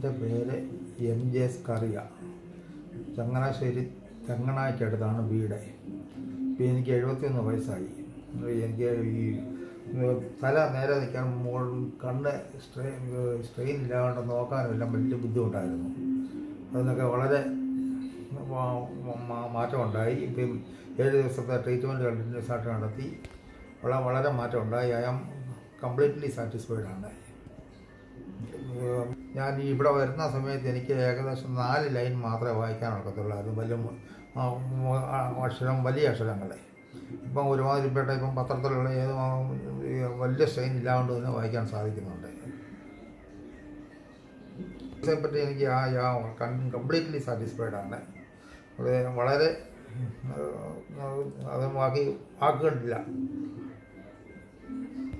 എൻ്റെ പേര് M J Scaria Changanassery തെങ്ങണായ്ക്കടുത്താണ് വീട് ഇപ്പം എനിക്ക് എഴുപത്തിയൊന്ന് വയസ്സായി എനിക്ക് ഈ ഏഹ്, തല നേരെ നിൽക്കാൻ മുകൾ കണ്ണ് സ്ട്രെയിൻ സ്ട്രെയിൻ ഇല്ലാണ്ട് നോക്കാനെല്ലാം വലിയ ബുദ്ധിമുട്ടായിരുന്നു അതിനൊക്കെ വളരെ മാ- മാ- മാറ്റമുണ്ടായി ഇപ്പം ഏഴ് ദിവസത്തെ ട്രീറ്റ്മെൻറ്റ് കണ്ടിന്യൂസ് ആയിട്ട് നടത്തി വളരെ വളരെ മാറ്റമുണ്ടായി ഐ ആം കംപ്ലീറ്റ്ലി സാറ്റിസ്ഫൈഡ് ആണ് ഏഹ് ഞാൻ ഈ ഇവിടെ വരുന്ന സമയത്ത് എനിക്ക് ഏകദേശം നാല് ലൈൻ മാത്രമേ വായിക്കാൻ ഒക്കത്തുള്ളായിരുന്നു വലിയ മു- ആ, മു- ആ, അക്ഷരം വലിയ അക്ഷരങ്ങളെ ഇപ്പം ഒരുമാതിരിപ്പെട്ട ഇപ്പം പത്രത്തിലുള്ള ഏത് ആ, ഈ വലിയ സ്ട്രെയിൻ ഇല്ലാണ്ട് തന്നെ വായിക്കാൻ സാധിക്കുന്നുണ്ട് ഇതിനെപ്പറ്റി എനിക്ക് ആ ആ കംപ്ലീറ്റ്ലി സാറ്റിസ്ഫൈഡ് ആണ് അത് വളരെ ഏഹ്, അത് ബാക്കി വാക്കുകളില്ല